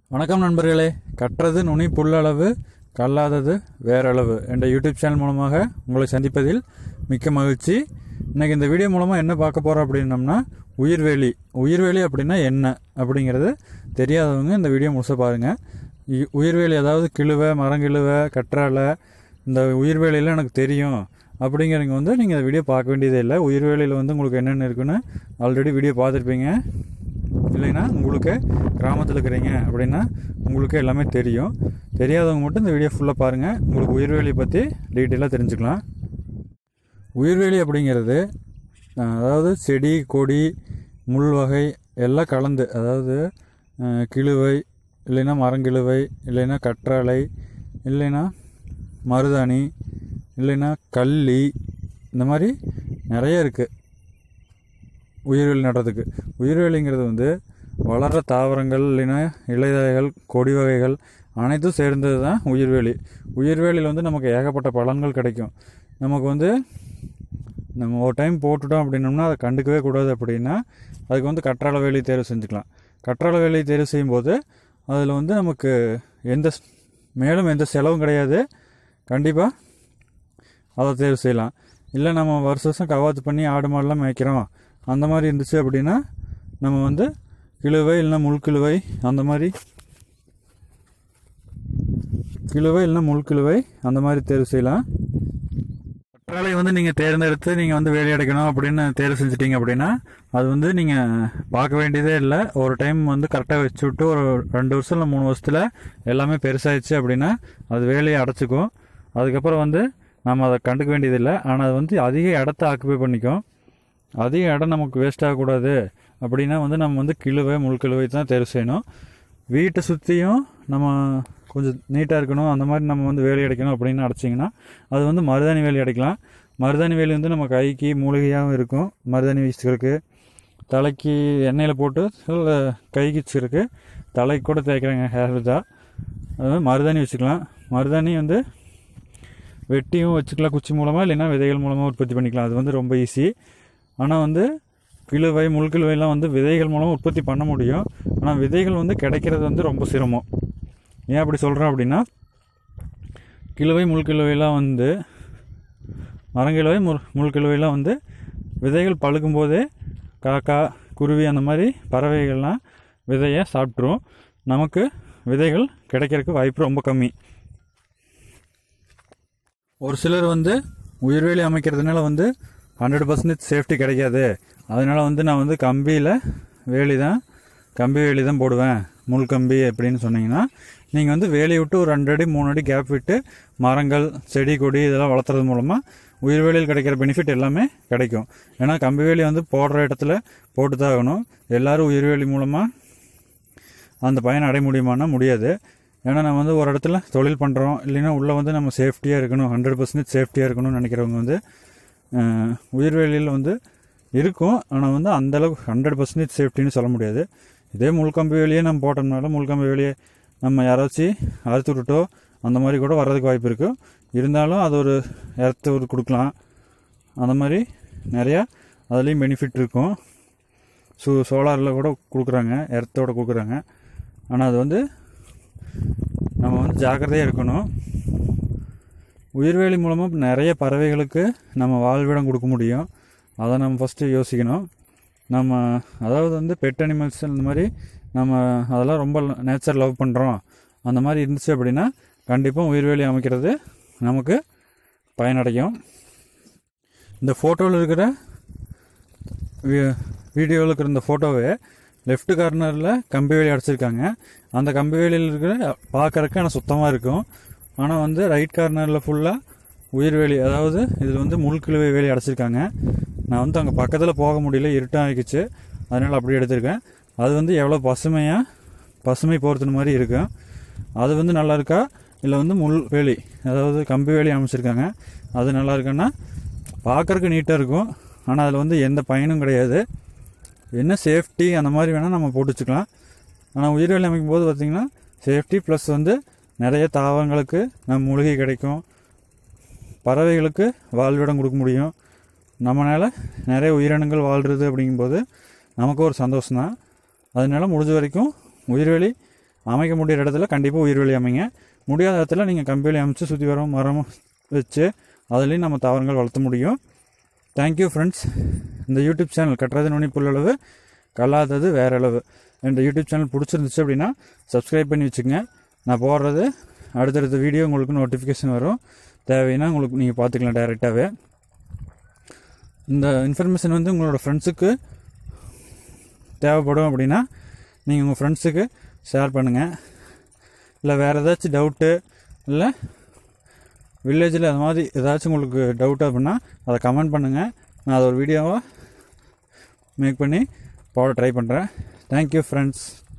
வணக்கம் நண்பர்களே கற்றது நுனி புல்லளவு கல்லாதது வேறளவு என்ற யூடியூப் சேனல் மூலமாக உங்களை சந்திப்பதில் மிக்க மகிழ்ச்சி இன்னைக்கு இந்த வீடியோ மூலமாக என்ன பார்க்க போகிறோம் அப்படின்னம்னா உயிர்வேலி உயிர்வேலி அப்படின்னா என்ன அப்படிங்கிறது தெரியாதவங்க இந்த வீடியோ முழுசாக பாருங்கள் இ- உயிர்வேலி அதாவது கிழுவை மரங்கிழுவை கற்றாழை இந்த உயிர்வேலியில் எனக்கு தெரியும் அப்படிங்கிறவங்க வந்து நீங்கள் இந்த வீடியோ பார்க்க வேண்டியதே இல்லை உயிர்வேலியில் வந்து உங்களுக்கு என்னென்ன இருக்குன்னு ஆல்ரெடி வீடியோ பார்த்துருப்பீங்க இல்லைன்னா உங்களுக்கு கிராமத்தில் இருக்கிறீங்க அப்படின்னா உங்களுக்கு எல்லாமே தெரியும் தெரியாதவங்க மட்டும் இந்த வீடியோ ஃபுல்லாக பாருங்கள் உங்களுக்கு உயிர்வேலி பற்றி டீட்டெயிலாக தெரிஞ்சுக்கலாம் உயிர்வேலி அப்படிங்கிறது அஹ், அதாவது செடி கொடி முள் வகை எல்லாம் கலந்து அதாவது அஹ், கிழுவை இல்லைன்னா மரங்கிழுவை இல்லைன்னா கற்றாழை இல்லைன்னா மருதாணி இல்லைன்னா கள்ளி இந்த மாதிரி நிறைய இருக்குது உயிர்வேலி நடுறதுக்கு உயிர்வேலிங்கிறது வந்து வளர்கிற தாவரங்கள் இல்லைன்னா இலைதழைகள் கொடி வகைகள் அனைத்தும் சேர்ந்தது தான் உயிர்வேலி உயிர்வேலியில் வந்து நமக்கு ஏகப்பட்ட பலன்கள் கிடைக்கும் நமக்கு வந்து நம்ம ஒரு டைம் போட்டுட்டோம் அப்படின்னோம்னா அதை கண்டுக்கவே கூடாது அப்படின்னா அதுக்கு வந்து கற்றாழை வேலி தேர்வு செஞ்சுக்கலாம் கற்றாழை வேலி தேர்வு செய்யும்போது அதில் வந்து நமக்கு எந்த ஸ்- மேலும் எந்த செலவும் கிடையாது கண்டிப்பாக அதை தேர்வு செய்யலாம் இல்லை நம்ம வருஷ வருஷம் கவாத்து பண்ணி ஆடு மாடெல்லாம் மேய்க்கிறோம் அந்த மாதிரி இருந்துச்சு அப்படின்னா நம்ம வந்து கிழுவை இல்லைன்னா முள்கிழுவை அந்த மாதிரி கிழுவை இல்லைன்னா முள்கிழுவை அந்த மாதிரி தேர்வு செய்யலாம் கற்றாழை வந்து நீங்கள் தேர்ந்தெடுத்து நீங்கள் வந்து வேலி அடைக்கணும் அப்படின்னு தேர்வு செஞ்சிட்டீங்க அப்படின்னா அது வந்து நீங்கள் பார்க்க வேண்டியதே இல்லை ஒரு டைம் வந்து கரெக்டாக வச்சு விட்டு ஒரு ரெண்டு வருஷம் இல்லை மூணு வருஷத்தில் எல்லாமே பெருசாயிடுச்சு அப்படின்னா அது வேலையை அடைச்சிக்கும் அதுக்கப்புறம் வந்து நம்ம அதை கண்டுக்க வேண்டியதில்லை ஆனால் அது வந்து அதிக இடத்த ஆக்குபை பண்ணிக்கும் அதிக இடம் நமக்கு வேஸ்ட் ஆகக்கூடாது அப்படின்னா வந்து நம்ம வந்து கிழுவை முள்கிழுவை தான் தேர்வு செய்யணும் வீட்டை சுற்றியும் நம்ம கொஞ்சம் நீட்டாக இருக்கணும் அந்த மாதிரி நம்ம வந்து வேலி அடைக்கணும் அப்படின்னு அடைச்சிங்கன்னா அது வந்து மருதாணி வேலி அடைக்கலாம் மருதாணி வேலி வந்து நம்ம கைக்கு மூலிகையாகவும் இருக்கும் மருதாணி வீசுறதுக்கு தலைக்கு எண்ணெயில் போட்டு இல்ல கைக்கு வச்சுருக்கு தலைக்கு கூட தேய்க்கிறாங்க ஹேர் தான் அது மருதாணி வச்சுக்கலாம் மருதாணி வந்து வெட்டியும் வச்சுக்கலாம் குச்சி மூலமாக இல்லைன்னா விதைகள் மூலமாக உற்பத்தி பண்ணிக்கலாம் அது வந்து ரொம்ப ஈஸி ஆனால் வந்து கிழுவை முள்கிழுவைலாம் வந்து விதைகள் மூலம் உற்பத்தி பண்ண முடியும் ஆனால் விதைகள் வந்து கிடைக்கிறது வந்து ரொம்ப சிரமம் ஏன் அப்படி சொல்கிறேன் அப்படின்னா கிழுவை முள்கிழுவைலாம் வந்து மரங்கிழுவை முள் முள்கிழுவைலாம் வந்து விதைகள் பழுக்கும் போதே காக்கா குருவி அந்த மாதிரி பறவைகள்லாம் விதையை சாப்பிட்ரும் நமக்கு விதைகள் கிடைக்கிறதுக்கு வாய்ப்பு ரொம்ப கம்மி ஒரு சிலர் வந்து உயிர்வேலி அமைக்கிறதுனால வந்து ஹண்ட்ரட் பர்சன்டேஜ் சேஃப்டி கிடைக்காது அதனால வந்து நான் வந்து கம்பியில் வேலி தான் கம்பி வேலி தான் போடுவேன் முள் கம்பி அப்படின்னு சொன்னீங்கன்னா நீங்கள் வந்து வேலியை விட்டு ஒரு ரெண்டு அடி மூணு அடி கேப் விட்டு மரங்கள் செடி கொடி இதெல்லாம் வளர்த்துறது மூலமாக உயிர்வேலியில் கிடைக்கிற பெனிஃபிட் எல்லாமே கிடைக்கும் ஏன்னா கம்பி வேலி வந்து போடுற இடத்துல போட்டு தான் ஆகணும் எல்லாரும் உயிர்வேலி மூலமாக அந்த பயனை அடைய முடியுமானா முடியாது ஏன்னா நம்ம வந்து ஒரு இடத்துல தொழில் பண்ணுறோம் இல்லைன்னா உள்ளே வந்து நம்ம சேஃப்டியாக இருக்கணும் ஹண்ட்ரட் பர்சன்டேஜ் சேஃப்டியாக இருக்கணும்னு நினைக்கிறவங்க வந்து அஹ், உயிர்வேலியில் வந்து இருக்கும் ஆனால் வந்து அந்தளவுக்கு ஹண்ட்ரட் பர்சன்டேஜ் சேஃப்டின்னு சொல்ல முடியாது இதே முள்கம்பி வேலியே நம்ம போட்டோம்னால முள்கம்பி வேலியை நம்ம யாராச்சும் அறுத்து விட்டுட்டோ அந்த மாதிரி கூட வர்றதுக்கு வாய்ப்பு இருக்குது இருந்தாலும் அது ஒரு இடத்த ஒரு கொடுக்கலாம் அந்த மாதிரி நிறையா அதுலேயும் பெனிஃபிட் இருக்கும் சோ சோலாரில் கூட கொடுக்குறாங்க எர்த்தோட கொடுக்குறாங்க ஆனால் அது வந்து நம்ம வந்து ஜாக்கிரதையாக இருக்கணும் உயிர்வேலி மூலமாக நிறைய பறவைகளுக்கு நம்ம வாழ்விடம் கொடுக்க முடியும் அதை நம்ம ஃபஸ்ட்டு யோசிக்கணும் நம்ம அதாவது வந்து பெட் அனிமல்ஸ் இந்த மாதிரி நம்ம அதெல்லாம் ரொம்ப நேச்சர் லவ் பண்ணுறோம் அந்த மாதிரி இருந்துச்சு அப்படின்னா கண்டிப்பாக உயிர்வேலி அமைக்கிறது நமக்கு பயனடையும் இந்த ஃபோட்டோவில் இருக்கிற வீடியோவில் இருக்கிற இந்த ஃபோட்டோவை லெஃப்ட் கார்னரில் கம்பி வேலி அடைச்சிருக்காங்க அந்த கம்பி வேலியில் இருக்கிற பார்க்கறக்கு ஆனால் சுத்தமாக இருக்கும் ஆனால் வந்து ரைட் கார்னரில் ஃபுல்லாக உயிர்வேலி அதாவது இதில் வந்து முள்கிழுவை வேலி அடைச்சிருக்காங்க நான் வந்து அங்கே பக்கத்தில் போக முடியல இருட்டாக ஆகிக்குச்சு அதனால் அப்படி எடுத்திருக்கேன் அது வந்து எவ்வளோ பசுமையாக பசுமை போகிறது மாதிரி இருக்கும் அது வந்து நல்லா இருக்கா இல்லை வந்து முள் வேலி அதாவது கம்பி வேலி அமைச்சிருக்காங்க அது நல்லா இருக்குன்னா பார்க்கறக்கு நீட்டாக இருக்கும் ஆனால் அதில் வந்து எந்த பயனும் கிடையாது என்ன சேஃப்டி அந்த மாதிரி வேணால் நம்ம போட்டு வச்சுக்கலாம் ஆனால் உயிர்வேலி அமைக்கும் போது பார்த்திங்கன்னா சேஃப்டி ப்ளஸ் வந்து நிறைய தாவரங்களுக்கு நம்ம மூலிகை கிடைக்கும் பறவைகளுக்கு வாழ்விடம் கொடுக்க முடியும் நம்மளால் நிறைய உயிரினங்கள் வாழ்கிறது அப்படிங்கும்போது நமக்கு ஒரு சந்தோஷம் தான் அதனால முடிஞ்ச வரைக்கும் உயிர்வேலி அமைக்க முடியிற இடத்துல கண்டிப்பாக உயிர்வெளி அமைங்க முடியாத இடத்துல நீங்கள் கம்பிவேலி அமைச்சு சுற்றி வர மரம் வச்சு அதுலேயும் நம்ம தாவரங்கள் வளர்த்த முடியும் தேங்க்யூ ஃப்ரெண்ட்ஸ் இந்த யூடியூப் சேனல் கட்டுறது நுனி புல்லளவு கல்லாதது வேற அளவு இந்த யூடியூப் சேனல் பிடிச்சிருந்துச்சு அப்படின்னா சப்ஸ்கிரைப் பண்ணி வச்சுக்கோங்க நான் போடுறது அடுத்தடுத்த வீடியோ உங்களுக்கு நோட்டிஃபிகேஷன் வரும் தேவைன்னா உங்களுக்கு நீங்கள் பார்த்துக்கலாம் டைரெக்டாகவே இந்த இன்ஃபர்மேஷன் வந்து உங்களோட ஃப்ரெண்ட்ஸுக்கு தேவைப்படும் அப்படின்னா நீங்கள் உங்கள் ஃப்ரெண்ட்ஸுக்கு ஷேர் பண்ணுங்கள் இல்லை வேறு ஏதாச்சும் டவுட்டு இல்லை வில்லேஜில் அது மாதிரி ஏதாச்சும் உங்களுக்கு டவுட் அப்படின்னா அதை கமெண்ட் பண்ணுங்கள் நான் அதை ஒரு வீடியோவாக மேக் பண்ணி போட ட்ரை பண்ணுறேன் தேங்க்யூ ஃப்ரெண்ட்ஸ்